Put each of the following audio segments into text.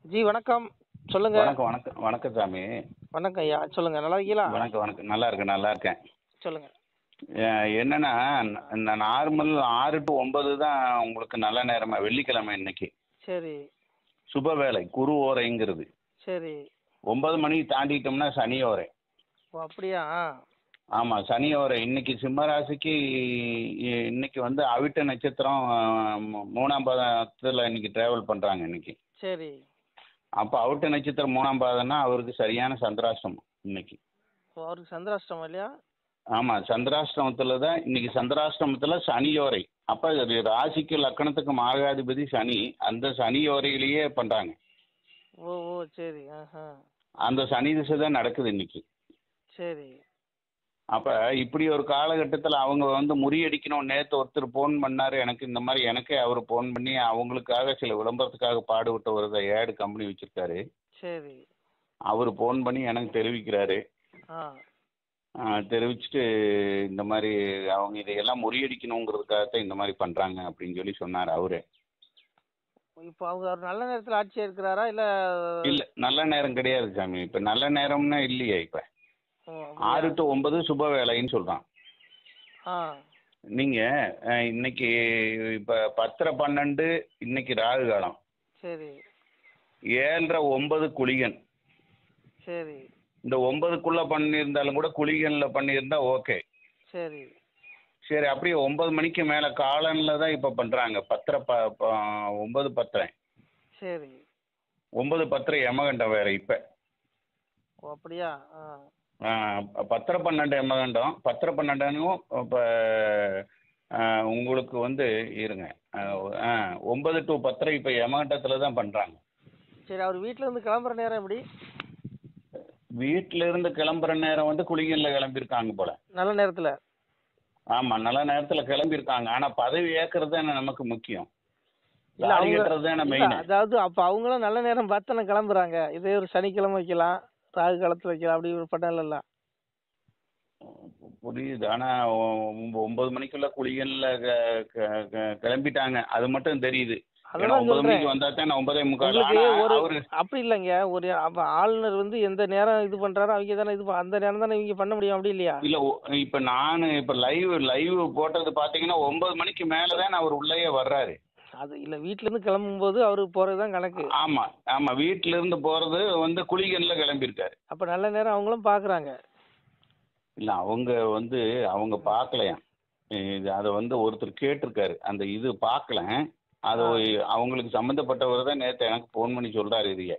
G வணக்கம் சொல்லுங்க வணக்கம் வணக்கம் வணக்கம் சாமி வணக்கம் ஐயா சொல்லுங்க நல்லா இருக்கீங்களா வணக்கம் வணக்கம் நல்லா இருக்கேன் நல்லா இருக்கேன் சொல்லுங்க அஹ் என்னன்னா இந்த நார்மல் ஆறு டு ஒன்பது தான் உங்களுக்கு நல்ல நேரமா வெள்ளிக்கிழமை இன்னைக்கு சரி சுப வேலை குரு ஓரைங்கிறது சரி ஒன்பது மணிக்கு தாண்டிட்டோம்னா சனி ஓரை ஓ அப்படியா ஆமாம் சனி ஓரை இன்னைக்கு சிம்ம ராசிக்கு இ- இன்னைக்கு வந்து அவிட்ட நட்சத்திரம் அஹ், மூ- மூணாம் பாதத்தில் இன்னைக்கு டிராவல் பண்ணுறாங்க இன்னைக்கு சரி அப்போ அவிட்ட நட்சத்திரம் மூணாம் பாதம்னா அவருக்கு சரியான சந்திராஷ்டமம் இன்னைக்கு ஓ அவருக்கு சந்திராஷ்டமம் இல்லையா ஆமாம் சந்திராஷ்டமத்தில் தான் இன்னைக்கு சந்திராஷ்டமத்தில் சனியோரை அப்போ இது ராசிக்கு லக்கணத்துக்கு மாகாதிபதி சனி அந்த சனியோரையிலேயே பண்ணுறாங்க ஓ ஓ சரி ஆஹா அந்த சனி திசை தான் நடக்குது இன்னைக்கு சரி அப்போ இப்படி ஒரு காலகட்டத்தில் அவங்க வந்து முறியடிக்கணும் நேற்று ஒருத்தர் ஃபோன் பண்ணார் எனக்கு இந்த மாதிரி எனக்கே அவர் ஃபோன் பண்ணி அவங்களுக்காக சில விளம்பரத்துக்காக பாடுபட்ட ஒரு ஏடு கம்பெனி வச்சுருக்காரு சரி அவர் ஃபோன் பண்ணி எனக்கு தெரிவிக்கிறாரு ஆ ஆ, தெரிவிச்சுட்டு இந்த மாதிரி அவங்க இதையெல்லாம் முறியடிக்கணுங்கிறதுக்காகத்தான் இந்த மாதிரி பண்ணுறாங்க அப்படின்னு சொல்லி சொன்னார் அவரு இப்போ அவங்க ஒரு நல்ல நேரத்தில் ஆட்சியாக இருக்கிறாரா இல்லை இல்லை நல்ல நேரம் கிடையாது சாமி இப்போ நல்ல நேரம்னா இல்லையே இப்போ ஓ ஆறு அப்படியா? டு ஒன்பது சுப வேலைன்னு சொல்கிறான் ஆ நீங்கள் இன்னைக்கு இப்போ பத்தரை பன்னெண்டு இன்னைக்கு ராகு காலம் சரி ஏழரை ஒன்பது குளிகன் சரி இந்த ஒன்பதுக்குள்ளே பண்ணியிருந்தாலும் கூட குளிகனில் பண்ணியிருந்தா ஓகே சரி சரி அப்படியே ஒன்பது மணிக்கு மேலே காலனில் தான் இப்போ பண்ணுறாங்க பத்தரை ப ப- ஒன்பது பத்தரை சரி ஒன்பது பத்தரை யமகண்டம் வேறு இப்போ ஓ அப்படியா ஆ பத்தரை பன்னெண்டு யமகண்டம் பத்தரை பன்னெண்டுனும் இப்போ உங்களுக்கு வந்து இருங்க ஆ, ஆ, ஒன்பது டு பத்தரை இப்போ யமகண்டத்தில் தான் பண்ணுறாங்க சரி அவர் வீட்டில் இருந்து கிளம்புற நேரம் எப்படி வீட்டில இருந்து கிளம்புற நேரம் வந்து குளிகனில் கிளம்பியிருக்காங்க போல நல்ல நேரத்தில் ஆமாம் நல்ல நேரத்தில் கிளம்பியிருக்காங்க ஆனால் பதவி ஏற்கிறது தானே நமக்கு முக்கியம் இல்ல, லாரி அவங்க- கட்டுறது தானே இல்ல, மெயின் அதாவது அப்ப அவங்களும் நல்ல நேரம் பார்த்து தானே கிளம்புறாங்க இதே ஒரு சனிக்கிழமை வைக்கலாம் ராகு காலத்துல வைக்கலாம் அப்படி ஒரு பட்டம் இல்ல புரியுது ஆனால் ஒன்பது மணிக்குள்ள குளிகனில் கிளம்பிட்டாங்க அது மட்டும் தெரியுது ஏன்னா அதெல்லாம் ஒன்பது சொல்றேன் மணிக்கு வந்தா தான் ஒன்பதே முக்கால் உங்களுக்கு ஆனால் ஒரு அவரு அப்படி இல்லைங்க ஒரு அப்ப ஆளுநர் வந்து எந்த நேரம் இது பண்றாரோ அவங்க தானே இது ப- அந்த நேரம் தானே இவங்க பண்ண முடியும் அப்படி இல்லையா இல்ல ஒ- இப்ப நான் இப்ப லைவ் லைவ் போட்டது பாத்தீங்கன்னா ஒன்பது மணிக்கு மேலதான் அவர் உள்ளேயே வர்றாரு அது இல்ல வீட்ல இருந்து கிளம்பும் போது அவரு போறதுதான் கணக்கு ஆமா ஆமா வீட்டுல இருந்து போறது வந்து குளிகன்ல கிளம்பியிருக்காரு அப்ப நல்ல நேரம் அவங்களும் பாக்குறாங்க இல்ல அவங்க வந்து அவங்க பார்க்கலையாம் இது அதை வந்து ஒருத்தர் கேட்டிருக்காரு அந்த இது பார்க்கல அது ஆ. அவங்களுக்கு சம்மந்தப்பட்டவர் தான் நேத்து எனக்கு ஃபோன் பண்ணி சொல்றாரு இதைய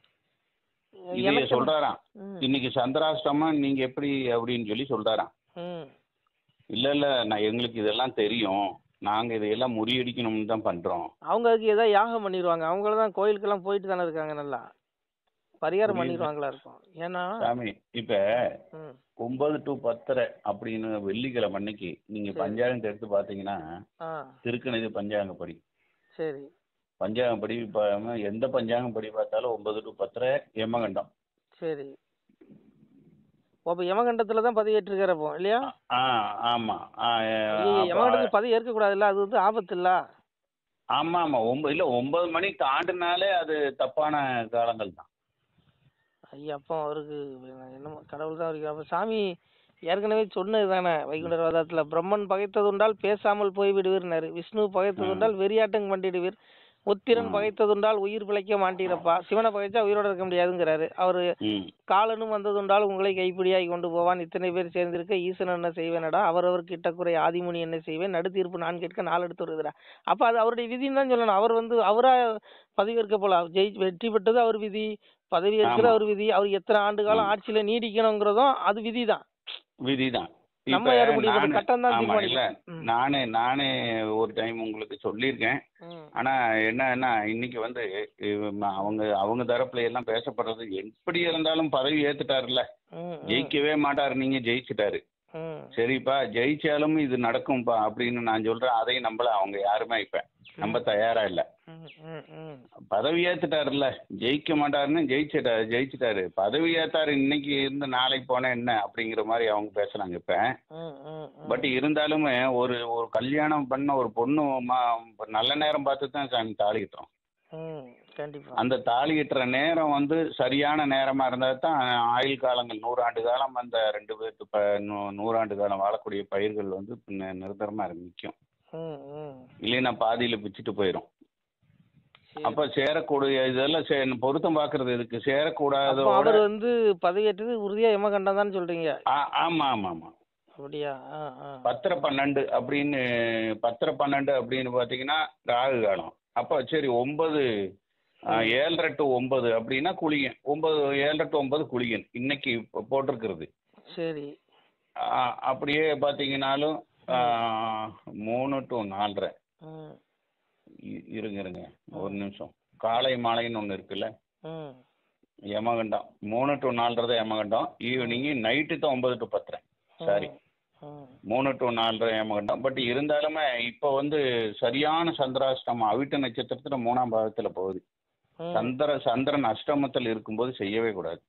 இதைய எனக்கு சொல்றாராம் ம், இன்னைக்கு சந்திராஷ்டமா நீங்க எப்படி அப்படின்னு சொல்லி சொல்றாராம் ம். இல்ல இல்ல நான் எங்களுக்கு இதெல்லாம் தெரியும் நாங்க இதையெல்லாம் முறியடிக்கணும்னு தான் பண்றோம் அவங்க அதுக்கு ஏதாவது யாகம் பண்ணிடுவாங்க அவங்கள தான் கோயிலுக்கெல்லாம் போயிட்டு தானே இருக்காங்க நல்லா பரிகாரம் புரியுது. பண்ணிடுவாங்களா இருக்கும் ஏன்னா சாமி இப்ப ம், ஒன்பது டு பத்தரை அப்படின்னு வெள்ளிக்கிழமை அன்னைக்கு நீங்க சரி. பஞ்சாங்கத்தை எடுத்து பாத்தீங்கன்னா ஆ திருக்கணித பஞ்சாங்கப்படி சரி பஞ்சாங்கப்படி இப்போ எந்த பஞ்சாங்கம் படி பார்த்தாலும் ஒன்பது டு பத்தரை எமகண்டம் சரி ஓ, அப்ப யமகண்டத்துல தான் பதவி ஏற்றிருக்காரு அப்போ இல்லையா ஆ ஆமா ஆ, ஐயோ, அப்ப- யமகண்டத்துக்கு பதவி ஏற்கக்கூடாதுல்ல அது வந்து ஆபத்து இல்ல ஆமா ஆமா ஒன்பது இல்ல ஒன்பது மணி தாண்டினாலே அது தப்பான காலங்கள் தான் ஐயா அப்போ அவருக்கு என்னமோ கடவுள் தான் அவருக்கு அப்போ சாமி ஏற்கனவே சொன்னது தானே வைகுண்டர் வாதத்துல பிரம்மன் பகைத்ததுண்டால் பேசாமல் போய் விடுவீர்னாரு விஷ்ணு பகைத்ததுண்டால் வெறியாட்டம் பண்ணிடுவீர் முத்திரன் ம். பகைத்ததுண்டால் உயிர் பிழைக்க மாட்டீரப்பா சிவனை பகைச்சா உயிரோட இருக்க முடியாதுங்கிறாரு அவரு ம் காலனும் வந்ததுண்டால் உங்களை கைப்பிடியாய் கொண்டு போவான் இத்தனை பேர் சேர்ந்திருக்க ஈசன் என்ன செய்வேனடா அவரவர் கிட்ட குறை ஆதிமுனி என்ன செய்வேன் நடுத்தீர்ப்பு நான் கேட்க நாள் எடுத்து வருகிறா அப்ப அது அவருடைய விதின்னு தான் சொல்லணும் அவர் வந்து அவரா பதவி ஏற்க போல ஜெயி வெற்றி பெற்றது அவர் விதி பதவி ஏற்கிறது ஆமா. அவர் விதி அவர் எத்தனை ஆண்டு காலம் ம். ஆட்சியில நீடிக்கணுங்கிறதும் அது விதிதான் விதிதான் நம்ம இப்ப யாரும் முடிவு பண்ண நானு- சட்டம் தான் ஆமா இல்ல தீர்மானிக்கும் ம். நானே நானே ஒரு டைம் உங்களுக்கு சொல்லியிருக்கேன் ம். ஆனா என்னன்னா இன்னைக்கு வந்து இவ- அவங்க அவங்க தரப்புல எல்லாம் பேசப்படுறது எப்படி இருந்தாலும் பதவி ஏத்துட்டாருல்ல ம், ம், ஜெயிக்கவே மாட்டாரு நீங்க ஜெயிச்சிட்டாரு ம். சரிப்பா ஜெயிச்சாலும் இது நடக்கும்பா அப்படின்னு நான் சொல்றேன் அதையும் நம்பல அவங்க யாருமே இப்ப நம்ம தயாரா இல்ல ம், ம், ம். பதவி ஏத்துட்டாருல்ல ஜெயிக்க மாட்டாருன்னு ஜெயிச்சிட்டாரு ஜெயிச்சிட்டாரு பதவி ஏத்தாரு இன்னைக்கு இருந்து நாளைக்கு போனா என்ன அப்படிங்கிற மாதிரி அவங்க பேசுறாங்க இப்ப ம், ம், ம். பட் இருந்தாலுமே ஒரு ஒரு கல்யாணம் பண்ண ஒரு பொண்ணு மா- நல்ல நேரம் பார்த்து தான் சாமி தாலி கட்டுறோம் ம். கண்டிப்பா அந்த தாலி கட்டுற நேரம் வந்து சரியான நேரமா இருந்தா தான் ஆயுள் காலங்கள் நூறாண்டு காலம் அந்த ரெண்டு பேருக்கு ப நூ- நூறாண்டு காலம் வாழக்கூடிய பயிர்கள் வந்து நி- நிரந்தரமா நிற்கும் ம் ம் இல்லைன்னா பாதியில பிச்சுட்டு போயிடும் சரி. அப்ப சேரக்கூடிய இதெல்லாம் சே பொருத்தம் பாக்குறது இதுக்கு சேரக்கூடாதோட அப்போ அவர் வந்து பதவியேற்றது உறுதியா எமகண்டம் தான் சொல்றீங்க ஆ- ஆமா ஆமா ஆமா அப்படியா ஆ ஆ பத்திர பன்னெண்டு அப்படின்னு பத்திர பன்னெண்டு அப்படின்னு பார்த்தீங்கன்னா ராகு காலம் அப்போ சரி ஒன்பது ஆ, ஏழரை டு ஒன்பது அப்படின்னா குளிகன் ஒன்பது ஏழரை டு ஒன்பது குளிகன் இன்னைக்கு இப்போ போட்டிருக்கிறது சரி ஆ, அப்படியே பார்த்தீங்கன்னாலும் ஆ, மூணு டு நாலரை ம் இ- இருங்க இருங்க ஒரு நிமிஷம் காலை மாலைன்னு ஒன்று இருக்குல்ல ம் யமகண்டம் மூணு டு நாலரை தான் யமகண்டம் ஈவினிங் நைட்டு தான் ஒன்பது டு பத்தரை சாரி ம் மூணு டு நாலரை ஏமாகண்டம் பட் இருந்தாலுமே இப்போ வந்து சரியான சந்திராஷ்டமம் அவிட்ட நட்சத்திரத்தில் மூணாம் பாகத்தில் போகுது ம். சந்திர சந்திரன் அஷ்டமத்தில் இருக்கும்போது செய்யவே கூடாது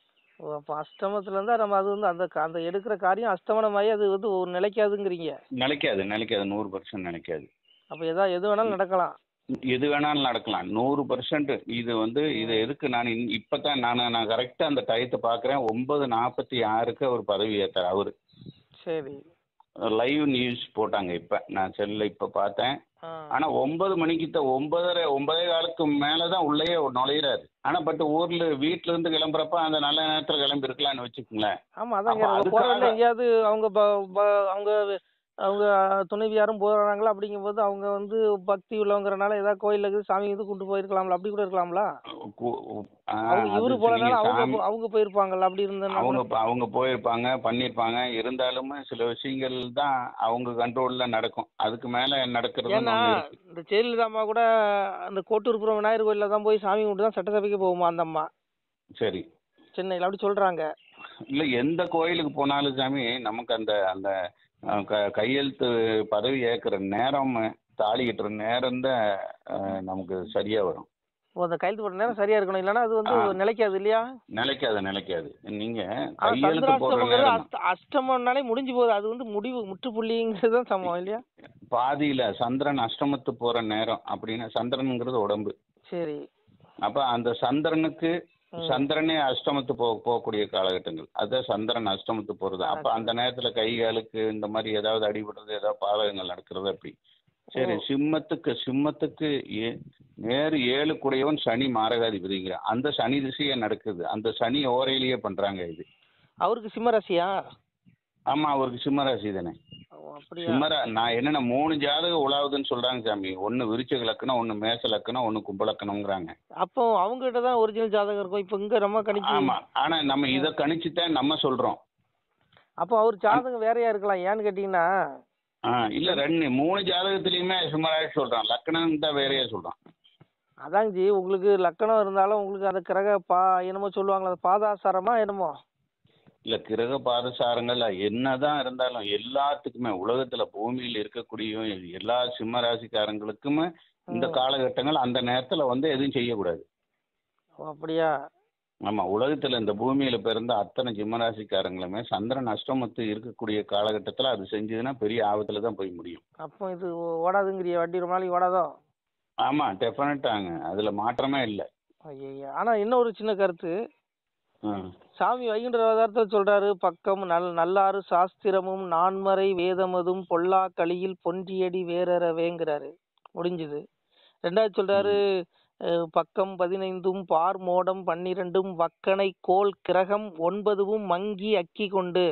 ஓ அப்போ அஷ்டமத்துல இருந்தா நம்ம அது வந்து அந்த அந்த எடுக்கிற காரியம் அஷ்டமனமாயி அது வந்து ஒரு நிலைக்காதுங்கிறீங்க நிலைக்காது நிலைக்காது நூறு பர்சன்ட் நிலைக்காது அப்போ எதா எது வேணாலும் நடக்கலாம் எது வேணாலும் நடக்கலாம் நூறு பர்சன்ட் இது வந்து இது எதுக்கு நான் இப்போ தான் நான் நான் கரெக்டாக அந்த டயத்தை பார்க்குறேன் ஒன்பது நாற்பத்தி ஆறுக்கு அவர் பதவி ஏற்றார் அவர் சரி லைவ் நியூஸ் போட்டாங்க இப்போ நான் செல்லில் இப்போ பார்த்தேன் ஆ ஆனால் ஒன்பது மணிக்கு தான் ஒன்பதரை ஒன்பதே காலுக்கு மேலே தான் உள்ளேயே நுழையிறாரு ஆனால் பட் ஊரில் வீட்டிலேருந்து கிளம்புறப்ப அந்த நல்ல நேரத்தில் கிளம்பி இருக்கலாம்னு வச்சுக்கோங்களேன் ஆமா அதான் அப்ப அவங்க அதுக்காக- போறதுல எங்கேயாவது அவங்க ப- ப- அவங்க அவங்க துணைவியாரும் போறாங்களா அப்படிங்கும்போது அவங்க வந்து பக்தி உள்ளவங்கறனால ஏதாவது கோயிலுக்கு சாமி இது கொண்டு போயிருக்கலாம்ல அப்படி கூட இருக்கலாம்ல கு- ஆ, அவங்க அது இவரு நீங்க போறதுனால அவங்க சாமி- போ- அவங்க போயிருப்பாங்கல்ல அப்படி இருந்ததுன்னா அவங்க ப- அவங்க போயிருப்பாங்க பண்ணியிருப்பாங்க இருந்தாலுமே சில விஷயங்கள் தான் அவங்க கண்ட்ரோலில் நடக்கும் அதுக்கு மேலே நடக்கிறது ஏன்னா இந்த ஜெயலலிதா அம்மா கூட அந்த கோட்டூர்புரம் விநாயகர் கோயில்ல தான் போய் சாமி கும்பிட்டு தான் சட்டசபைக்கு போகுமா அந்த அம்மா சரி சென்னையில் அப்படி சொல்றாங்க இல்லை எந்த கோயிலுக்கு போனாலும் சாமி நமக்கு அந்த அந்த அஹ், க கையெழுத்து பதவி ஏற்கிற நேரம் தாலி கட்டுற நேரம் தான் நமக்கு சரியாக வரும் ஓ அந்த கையெழுத்து போட்ட நேரம் சரியா இருக்கணும் இல்லைன்னா அது வந்து ஆ. நிலைக்காது இல்லையா நிலைக்காது நிலைக்காது நீங்கள் ஆனா கையெழுத்து போடுற சந்திராஷ்டமங்கிறது நேரம் அஷ்ட- அஷ்டமம்னாலே முடிஞ்சு போகுது அது வந்து முடிவு முற்றுப்புள்ளிங்கிறது தான் சமம் இல்லையா பாதியில் சந்திரன் அஷ்டமத்து போகிற நேரம் அப்படின்னா சந்திரனுங்கிறது உடம்பு சரி அப்போ அந்த சந்திரனுக்கு ம். சந்திரனே அஷ்டமத்து போ போகக்கூடிய காலகட்டங்கள் அதுதான் சந்திரன் அஷ்டமத்து போகிறது அப்போ அந்த நேரத்தில் கை காலுக்கு இந்த மாதிரி ஏதாவது அடிபடுறது ஏதாவது பாதகங்கள் நடக்கிறது அப்படி சரி ஓ. சிம்மத்துக்கு சிம்மத்துக்கு ஏ நேரு ஏழு குடையவன் சனி மாரகாதிபதிங்கிற அந்த சனி திசையே நடக்குது அந்த சனி ஓரையிலேயே பண்ணுறாங்க இது அவருக்கு சிம்ம ராசியா ஆமாம் அவருக்கு சிம்மராசி தானே ஓ, அப்படியா சிம்மரா நான் என்னென்ன மூணு ஜாதகம் உலாவுதுன்னு சொல்கிறாங்க சாமி ஒன்று விருச்சக லக்கணம் ஒன்று மேச லக்கணம் ஒன்று கும்ப லக்கணம்ங்கிறாங்க அப்போ அவங்க கிட்ட தான் ஒரிஜினல் ஜாதகம் இருக்கும் இப்போ இங்க நம்ம கணிச்சு ஆமா ஆனா நம்ம இத கணிச்சு தான் நம்ம சொல்றோம் அப்போ அவர் ஜாதகம் வேறையா இருக்கலாம் ஏன்னு கேட்டீங்கன்னா ஆ இல்ல ரெண்டு மூணு ஜாதகத்திலயுமே சுமாராக சொல்றான் லக்னம் தான் வேறையா சொல்றான் அதாங்க ஜி உங்களுக்கு லக்கணம் இருந்தாலும் உங்களுக்கு அந்த கிரக பா என்னமோ சொல்லுவாங்களே அது பாதாசாரமா என்னமோ இல்ல கிரக பாதசாரங்கள் என்னதான் இருந்தாலும் எல்லாத்துக்குமே உலகத்துல பூமியில இருக்கக்கூடிய எல்லா சிம்ம ராசிக்காரங்களுக்குமே இந்த ம். காலகட்டங்கள் அந்த நேரத்துல வந்து எதுவும் செய்யக்கூடாது ஓ, அப்படியா ஆமா உலகத்துல இந்த பூமியில பிறந்த அத்தனை சிம்மராசிக்காரங்களுமே சந்திரன் அஷ்டமத்து இருக்கக்கூடிய காலகட்டத்துல அது செஞ்சதுன்னா பெரிய ஆபத்துல தான் போய் முடியும் அப்போ இது ஓ- ஓடாதுங்கிறிய வண்டி ரொம்ப நாளைக்கு ஓடாதோ ஆமா டெஃபினட்டாங்க அதுல மாற்றமே இல்லை ஐயா ஆனா என்ன ஒரு சின்ன கருத்து ஆ சாமி வைகுண்ட அவதாரத்தில் சொல்றாரு பக்கம் நல் நல்லாறு சாஸ்திரமும் நான்மறை வேதமதும் பொல்லா களியில் பொன்றியடி வேறறவேங்கிறாரு முடிஞ்சுது ரெண்டாவது சொல்றாரு அஹ், பக்கம் பதினைந்தும் பார் மோடம் பன்னிரண்டும் வக்கனை கோல் கிரகம் ஒன்பதுவும் மங்கி அக்கி கொண்டு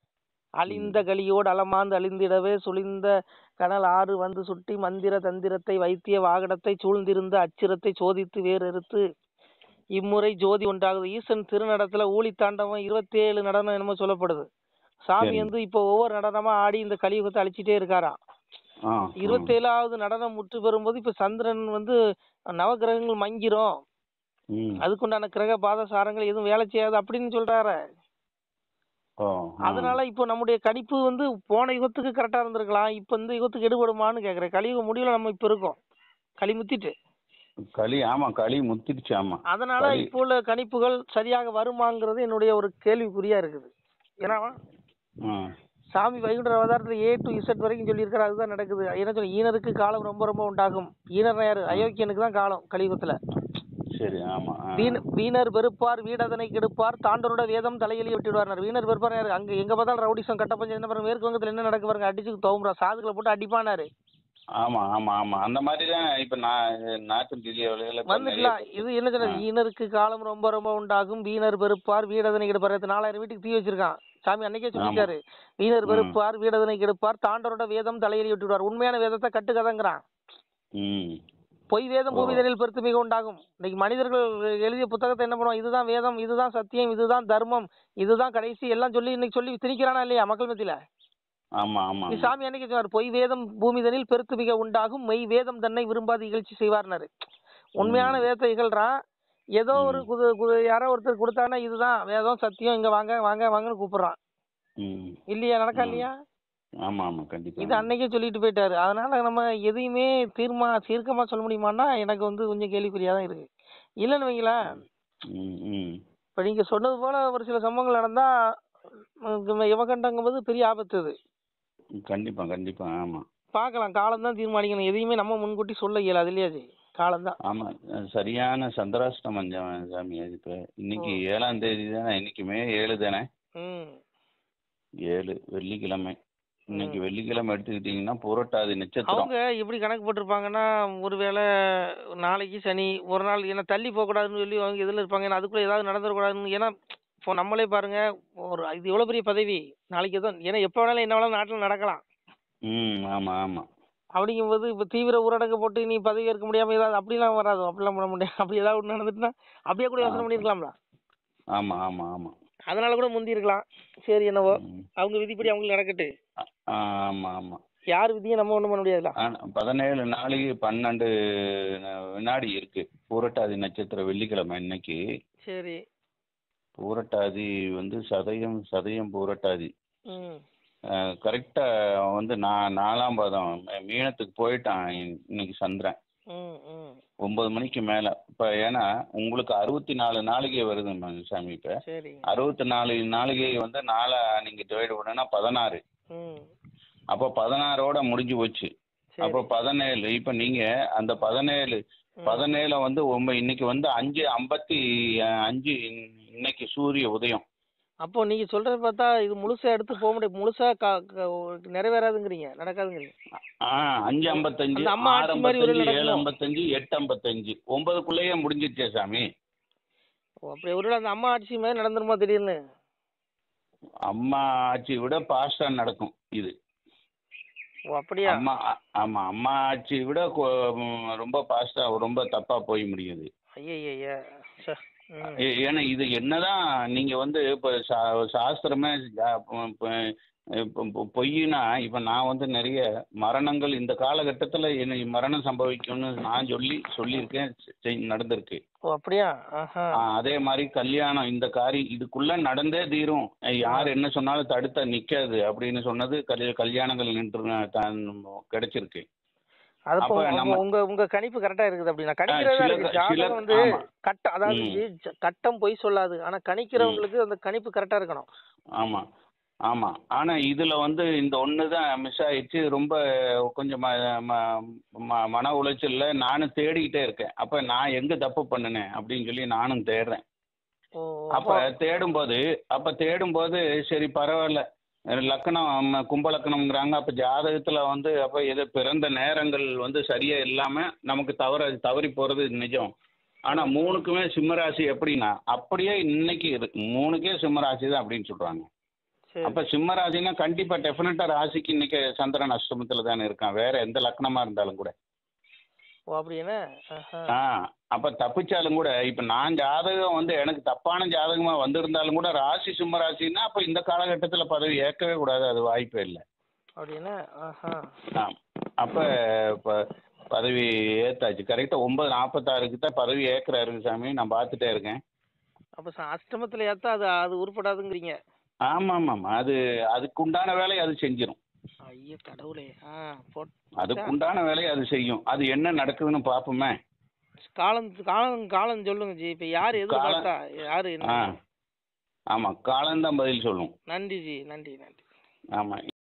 அழிந்த கலியோடு அலமாந்து அழிந்திடவே சுழிந்த கனல் ஆறு வந்து சுட்டி மந்திர தந்திரத்தை வைத்திய வாகனத்தை சூழ்ந்திருந்த அச்சிரத்தை சோதித்து வேறறுத்து இம்முறை ஜோதி உண்டாகுது ஈசன் திருநடத்துல ஊழி தாண்டவம் இருபத்தி ஏழு நடனம் என்னமோ சொல்லப்படுது சாமி சரி. வந்து இப்போ ஒவ்வொரு நடனமா ஆடி இந்த கலியுகத்தை அழிச்சிட்டே இருக்காராம் ஆ இருபத்தேழாவது நடனம் முற்று பெறும்போது இப்ப சந்திரன் வந்து நவகிரகங்கள் மங்கிரும் ம். அதுக்குண்டான கிரக பாதசாரங்கள் எதுவும் வேலை செய்யாது அப்படின்னு சொல்றாரு ஓ ஆ. அதனால இப்போ நம்முடைய கணிப்பு வந்து போன யுகத்துக்கு கரெக்டா இருந்திருக்கலாம் இப்போ இந்த யுகத்துக்கு எடுபடுமான்னு கேக்குறேன் கலியுக முடிவுல நம்ம இப்ப இருக்கோம் களி முத்திட்டு களி ஆமா களி முத்திடுச்சு ஆமா அதனால களி. இப்போ உள்ள கணிப்புகள் சரியாக வருமாங்கிறது என்னுடைய ஒரு கேள்விக்குறியா இருக்குது ஏன்னா ஆ. சாமி வைகுண்ட அவதாரத்துல ஏ டு இசட் வரைக்கும் சொல்லியிருக்காரு அதுதான் நடக்குது என்ன சொல்ல ஈனருக்கு காலம் ரொம்ப ரொம்ப உண்டாகும் ஈனர் யாரு அயோக்கியனுக்கு தான் காலம் கலியுகத்துல சரி ஆமா ஆ. வீண வீணர் வெறுப்பார் வீடதனை கெடுப்பார் தாண்டரோட வேதம் தலையிலேயே விட்டுடுவார் வீணர் வெறுப்பார் யாரு? அங்க எங்க பார்த்தாலும் ரவுடிசம் கட்ட பஞ்சம் என்ன பாருங்க மேற்கு வங்கத்துல என்ன நடக்கு பாருங்க அடிச்சு தோம்புறா சாதுகளை போட்டு அடிப்பானாரு ஆமா ஆமா ஆமா அந்த மாதிரி தான் இப்ப நான் நார்த் இந்தியாவில வந்துக்கலாம் இது என்ன சொல்றது ஈனருக்கு காலம் ரொம்ப ரொம்ப உண்டாகும் வீணர் வெறுப்பார் வீடதனை கெடுப்பார் நேத்து நாலாயிரம் வீட்டுக்கு தீ வச்சிருக்கான் சாமி அன்னைக்கே சொல்லிட்டாரு வீணர் ம். வெறுப்பார் வீடதனை கெடுப்பார் தாண்டரோட வேதம் தலையிலேயே விட்டுடுவார் உண்மையான வேதத்தை கட்டுக்கதங்கிறான் ம் பொய் வேதம் ஓ. பூமிதனில் பெருத்து மிக உண்டாகும் இன்னைக்கு மனிதர்கள் எழுதிய புத்தகத்தை என்ன பண்ணுவோம் இதுதான் வேதம் இதுதான் சத்தியம் இதுதான் தர்மம் இதுதான் கடைசி எல்லாம் சொல்லி இன்னைக்கு சொல்லி திணிக்கிறானா இல்லையா மக்கள் மத்தியில ஆமா ஆமா இது சாமி அன்னைக்கு சொன்னார் பொய் வேதம் பூமிதனில் பெருத்து மிக உண்டாகும் மெய் வேதம் தன்னை விரும்பாது இகழ்ச்சி செய்வார்னாரு உண்மையான வேதத்தை இகழ்றான் ஏதோ ஒரு ம். குது குது யாரோ ஒருத்தர் கொடுத்தானா இதுதான் வேதம் சத்தியம் இங்க வாங்க வாங்க வாங்கன்னு கூப்பிடுறான் ம் இல்லையா நடக்கா ம். இல்லையா ஆமா ஆமா கண்டிப்பா இது அன்னைக்கே சொல்லிட்டு போயிட்டாரு அதனால நம்ம எதையுமே தீர்மா தீர்க்கமா சொல்ல முடியுமான்னா எனக்கு வந்து கொஞ்சம் கேள்விக்குறியா தான் இருக்கு இல்லைன்னு வைங்களேன் ம் ம் இப்ப நீங்க சொன்னது போல ஒரு சில சம்பவங்கள் நடந்தா உம், யமகண்டங்கும்போது பெரிய ஆபத்து அது கண்டிப்பா கண்டிப்பா ஆமா பார்க்கலாம் காலம் தான் தீர்மானிக்கணும் எதையுமே நம்ம முன்கூட்டி சொல்ல இயலாது இல்லையா ஜி காலம் தான் ஆமா அஹ் சரியான சந்திராஷ்டமம் ஜா- சாமி அது இப்ப இன்னைக்கு ஏழாம் தேதி தானே இன்னைக்கு மே ஏழு தானே ம் ஏழு வெள்ளிக்கிழமை இன்னைக்கு வெள்ளிக்கிழமை எடுத்துக்கிட்டீங்கன்னா புரட்டாதி நட்சத்திரம் அவங்க எப்படி கணக்கு போட்டிருப்பாங்கன்னா ஒருவேளை நாளைக்கு சனி ஒரு நாள் ஏன்னா தள்ளி போகக்கூடாதுன்னு சொல்லி அவங்க இதில் இருப்பாங்க ஏன்னா அதுக்குள்ள ஏதாவது நடந்துடக்கூடாதுன்னு ஏன்னா இப்போ நம்மளே பாருங்க ஒரு இது எவ்வளோ பெரிய பதவி நாளைக்கு எதுவும் ஏன்னா எப்போ வேணாலும் என்ன வேணாலும் நாட்டில் நடக்கலாம் ம் ஆமா ஆமா அப்படிங்கும்போது இப்போ தீவிர ஊரடங்கு போட்டு நீ பதவி ஏற்க முடியாம ஏதாவது அப்படிலாம் வராது அப்படிலாம் பண்ண முடியாது அப்படி ஏதாவது ஒன்று நடந்துட்டுனா அப்படியே கூட யோசனை ஆ. பண்ணியிருக்கலாம்ல ஆமா ஆமா ஆமா அதனால கூட முந்தி இருக்கலாம் சரி என்னவோ ம். அவங்க விதிப்படி அவங்களுக்கு நடக்கட்டு ஆ, ஆமா ஆமா யார் விதியும் நம்ம ஒன்றும் பண்ண முடியாதுல்ல ஆனா பதினேழு நாளைக்கு பன்னெண்டு ந- வினாடி இருக்கு பூரட்டாதி நட்சத்திரம் வெள்ளிக்கிழமை இன்னைக்கு சரி பூரட்டாதி வந்து சதயம் சதயம் பூரட்டாதி ம் கரெக்டா வந்து நான் நாலாம் பாதம் மீ- மீனத்துக்கு போயிட்டான் இன்- இன்னைக்கு சந்திரன் ம் ம் ஒன்பது மணிக்கு மேல இப்ப ஏன்னா உங்களுக்கு அறுபத்தி நாலு நாளிகை வருது ம- சாமி இப்ப சரி அறுபத்தி நாலு நாளிகை வந்து நாளா நீங்க டிவைட் பண்ணா பதினாறு ம் அப்போ பதினாறோட முடிஞ்சு போச்சு சரி அப்போ பதினேழு இப்ப நீங்க அந்த பதினேழு ம். பதினேழு வந்து ஒம்ப- இன்னைக்கு வந்து அஞ்சு ஐம்பத்தி அஹ், அஞ்சு இன்- இன்னைக்கு சூரிய உதயம் அப்போ நீங்க சொல்றத பார்த்தா இது முழுசா எடுத்து போக முடியாது முழுசா க- க- நிறைவேறாதுங்கிறீங்க நடக்காதுங்கிறீங்க ஆ அஞ்சு ஐம்பத்தஞ்சு அந்த அம்மா ஆறு ஆட்சி மாதிரி ஒரு ஐம்பத்தஞ்சு ஏழு நடக்கணும். ஐம்பத்தஞ்சு எட்டு ஐம்பத்தஞ்சு ஒன்பதுக்குள்ளேயே முடிஞ்சிருச்சே சாமி ஓ அப்படி ஒருவேளை அந்த அம்மா ஆட்சி மாதிரி நடந்துருமா திடீர்னு அம்மா ஆட்சியை விட பாஸ்டா நடக்கும் இது ஓ அப்படியா அம்மா ஆ- ஆமா அம்மா ஆட்சியை விட கொ- ம், ரொம்ப பாஸ்டா ரொம்ப தப்பா போய் முடியுது ஐயய்ய ச ம் ஏ- ஏன்னா இது என்னதான் நீங்க வந்து இப்ப சா- சாஸ்திரமே ஜா- ப- ப- இப்ப பொ- பொய்னா இப்ப நான் வந்து நிறைய மரணங்கள் இந்த காலகட்டத்துல என்ன மரணம் சம்பவிக்கும்னு நான் சொல்லி சொல்லியிருக்கேன் செய்- நடந்திருக்கு ஓ அப்படியா ஆஹா ஆ, அதே மாதிரி கல்யாணம் இந்த காரி இதுக்குள்ள நடந்தே தீரும் யார் என்ன சொன்னாலும் தடுத்த நிக்காது அப்படின்னு சொன்னது கல்ய- கல்யாணங்கள் நின்று தான் கிடைச்சிருக்கு அது இப்போ அப்ப உங்க- நம்ம- உங்க உங்க கணிப்பு கரெக்டா இருக்குது அப்படின்னா கணிக்கிறதா சில- இருக்கு சில- ஜாதகம் வந்து ஆமா. கட்டம் அதாவது ம். ஜி- ஜ- கட்டம் பொய் சொல்லாது ஆனா கணிக்கிறவங்களுக்கு அந்த கணிப்பு கரெக்டா இருக்கணும் ஆமா ஆமா ஆனா இதுல வந்து இந்த ஒன்று தான் மிஸ் ஆயிடுச்சு ரொம்ப கொஞ்சம் ம ம- ம- மன உளைச்சல்ல நானும் தேடிக்கிட்டே இருக்கேன் அப்ப நான் எங்க தப்பு பண்ணினேன் அப்படின்னு சொல்லி நானும் தேடுறேன் ஓ அப்ப தேடும்போது அப்ப தேடும்போது சரி பரவாயில்ல லக்கணம் ம, கும்ப லக்கணம்ங்கிறாங்க அப்ப ஜாதகத்துல வந்து அப்ப எது பிறந்த நேரங்கள் வந்து சரியா இல்லாம நமக்கு தவற தவறி போறது நிஜம் ஆனா மூணுக்குமே சிம்மராசி எப்படின்னா அப்படியே இன்னைக்கு இருக்கு மூணுக்கே சிம்மராசி தான் அப்படின்னு சொல்றாங்க சரி அப்ப சிம்மராசினா கண்டிப்பா டெஃபினட்டா ராசிக்கு இன்னைக்கு சந்திரன் அஷ்டமத்துல தானே இருக்கான் வேற எந்த லக்னமா இருந்தாலும் கூட ஓ அப்படின்னா ஆஹா ஆ அப்ப தப்பிச்சாலும் கூட இப்ப நான் ஜாதகம் வந்து எனக்கு தப்பான ஜாதகமா வந்திருந்தாலும் கூட ராசி சிம்ம ராசின்னா அப்ப இந்த காலகட்டத்துல பதவி ஏற்கவே கூடாது அது வாய்ப்பே இல்லை அப்படின்னா ஆஹா ஆ அப்ப ப- பதவி ஏத்தாச்சு கரெக்டா ஒன்பது நாற்பத்தாறுக்கு தான் பதவி ஏற்கிறாரு சாமி நான் பார்த்துட்டே இருக்கேன் அப்ப ச- அஷ்டமத்துல ஏத்தா அது அது உருப்படாதுங்கிறீங்க ஆமா ஆமாம் அது அதுக்குண்டான வேலையை அது செஞ்சிடும் ஐயோ கடவுளே ஆ போட் அதுக்குண்டான வேலையை அது செய்யும் அது என்ன நடக்குதுன்னு பார்ப்போமே காலம் காலம் காலம் சொல்லுங்க ஜி இப்ப யார் எது காலம் பார்த்தா யாரு ஆ என்ன ஆமாம் காலம்தான் பதில் சொல்லும் நன்றி ஜி நன்றி நன்றி ஆமாம்